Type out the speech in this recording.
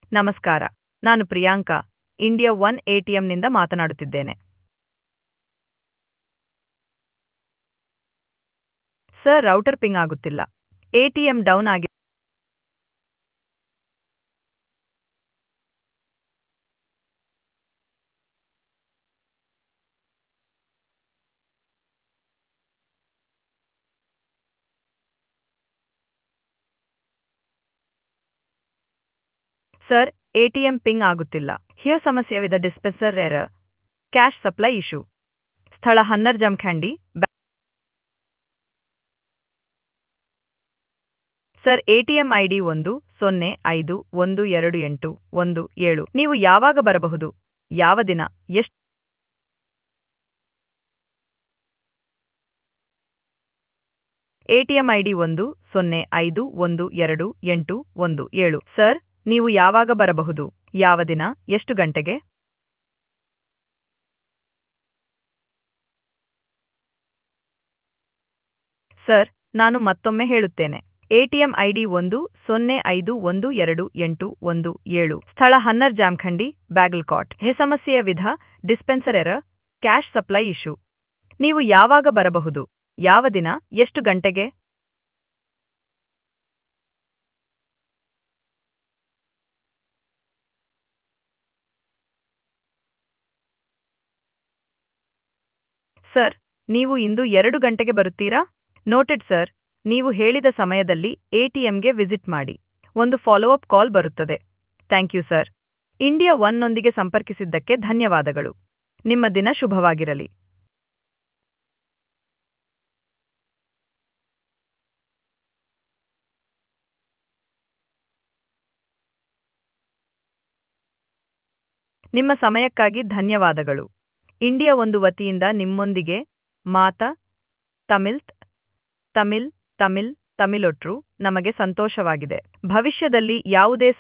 ನಮಸ್ಕಾರ ನಾನು Priyanka India one ಎಟಿಎಂನಿಂದ ಮಾತನಾಡುತ್ತಿದ್ದೇನೆ ಸರ್ ರೌಟರ್ ಪಿಂಗ್ ಆಗುತ್ತಿಲ್ಲ ಎಟಿಎಂ ಡೌನ್ ಆಗಿ ಸರ್ ಎಟಿಎಂ ಪಿಂಗ್ ಆಗುತ್ತಿಲ್ಲ ಹಿಯ ಸಮಸ್ಯೆ ವಿದ dispenser error cash supply issue ಸ್ಥಳ ಹನ್ನರ್ ಜಮಖಂಡಿ ಬ್ಯಾ- ಸರ್ ಎಟಿಎಂ ಐಡಿ ಒಂದು ಸೊನ್ನೆ ಐದು ಒಂದು ಎರಡು ಎಂಟು ಒಂದು ಏಳು ನೀವು ಯಾವಾಗ ಬರಬಹುದು ಯಾವ ದಿನ ಎಷ್ಟು ಎಟಿಎಂ ಐಡಿ ಒಂದು ಸೊನ್ನೆ ಐದು ಒಂದು ಎರಡು ಎಂಟು ಒಂದು ಏಳು ಸರ್ ನೀವು ಯಾವಾಗ ಬರಬಹುದು ಯಾವ ದಿನ ಎಷ್ಟು ಗಂಟೆಗೆ ಸರ್ ನಾನು ಮತ್ತೊಮ್ಮೆ ಹೇಳುತ್ತೇನೆ ಎಟಿಎಂ ಐಡಿ ಒಂದು ಸೊನ್ನೆ ಐದು ಒಂದು ಎರಡು ಎಂಟು ಒಂದು ಏಳು ಸ್ಥಳ ಹನ್ನರ್ ಜಾಮ್ಖಂಡಿ ಬ್ಯಾಗಲ್ಕಾಟ್ ಹೆ ಸಮಸ್ಯೆಯ ವಿಧ dispenser error cash supply issue ನೀವು ಯಾವಾಗ ಬರಬಹುದು ಯಾವ ದಿನ ಎಷ್ಟು ಗಂಟೆಗೆ ಸರ್ ನೀವು ಇಂದು ಎರಡು ಗಂಟೆಗೆ ಬರುತ್ತೀರಾ ನೋಟೆಡ್ ಸರ್ ನೀವು ಹೇಳಿದ ಸಮಯದಲ್ಲಿ ಎಟಿಎಂಗೆ ವಿಸಿಟ್ ಮಾಡಿ ಒಂದು ಫಾಲೋ ಅಪ್ ಕಾಲ್ ಬರುತ್ತದೆ ಥ್ಯಾಂಕ್ ಯು ಸರ್ ಇಂಡಿಯಾ ಒನ್ನೊಂದಿಗೆ ಸಂಪರ್ಕಿಸಿದ್ದಕ್ಕೆ ಧನ್ಯವಾದಗಳು ನಿಮ್ಮ ದಿನ ಶುಭವಾಗಿರಲಿ ನಿಮ್ಮ ಸಮಯಕ್ಕಾಗಿ ಧನ್ಯವಾದಗಳು ಇಂಡಿಯಾ ಒಂದು ವತಿಯಿಂದ ನಿಮ್ಮೊಂದಿಗೆ ಮಾತಾ ತಮಿಳ್ ತಮಿಳ್ ತಮಿಳ್ ತಮಿಳೊಟ್ರು ನಮಗೆ ಸಂತೋಷವಾಗಿದೆ ಭವಿಷ್ಯದಲ್ಲಿ ಯಾವುದೇ